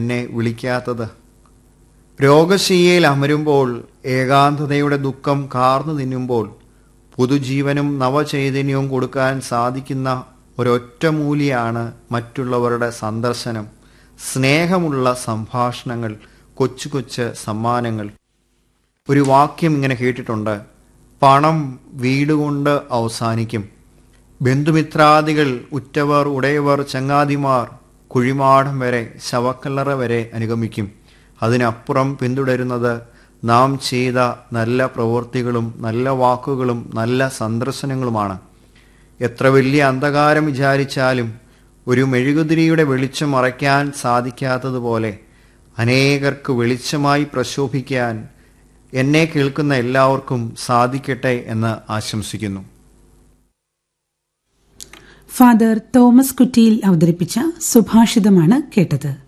എന്നെ വിളിക്കാത്തത് രോഗശയ്യയിൽ അമരുമ്പോൾ ഏകാന്തതയുടെ ദുഃഖം കാർന്നു തിന്നുമ്പോൾ പുതുജീവനും നവചൈതന്യവും കൊടുക്കാൻ സാധിക്കുന്ന ഒരൊറ്റമൂലിയാണ് മറ്റുള്ളവരുടെ സന്ദർശനം സ്നേഹമുള്ള സംഭാഷണങ്ങൾ കൊച്ചു കൊച്ചു സമ്മാനങ്ങൾ ഒരു വാക്യം ഇങ്ങനെ കേട്ടിട്ടുണ്ട് പണം വീട് കൊണ്ട് അവസാനിക്കും ബന്ധുമിത്രാദികൾ ഉറ്റവർ ഉടയവർ ചങ്ങാതിമാർ കുഴിമാടം വരെ ശവക്കല്ലറ വരെ അനുഗമിക്കും അതിനപ്പുറം പിന്തുടരുന്നത് നാം ചെയ്ത നല്ല പ്രവൃത്തികളും നല്ല വാക്കുകളും നല്ല സന്ദർശനങ്ങളുമാണ് എത്ര വലിയ അന്ധകാരം വിചാരിച്ചാലും ഒരു മെഴുകുതിരിയുടെ വെളിച്ചം മറയ്ക്കാൻ സാധിക്കാത്തതുപോലെ അനേകർക്ക് വെളിച്ചമായി പ്രശോഭിക്കാൻ എന്നെ കേൾക്കുന്ന എല്ലാവർക്കും സാധിക്കട്ടെ എന്ന് ആശംസിക്കുന്നു ഫാദർ തോമസ് കുറ്റിയിൽ അവതരിപ്പിച്ച സുഭാഷിതമാണ് കേട്ടത്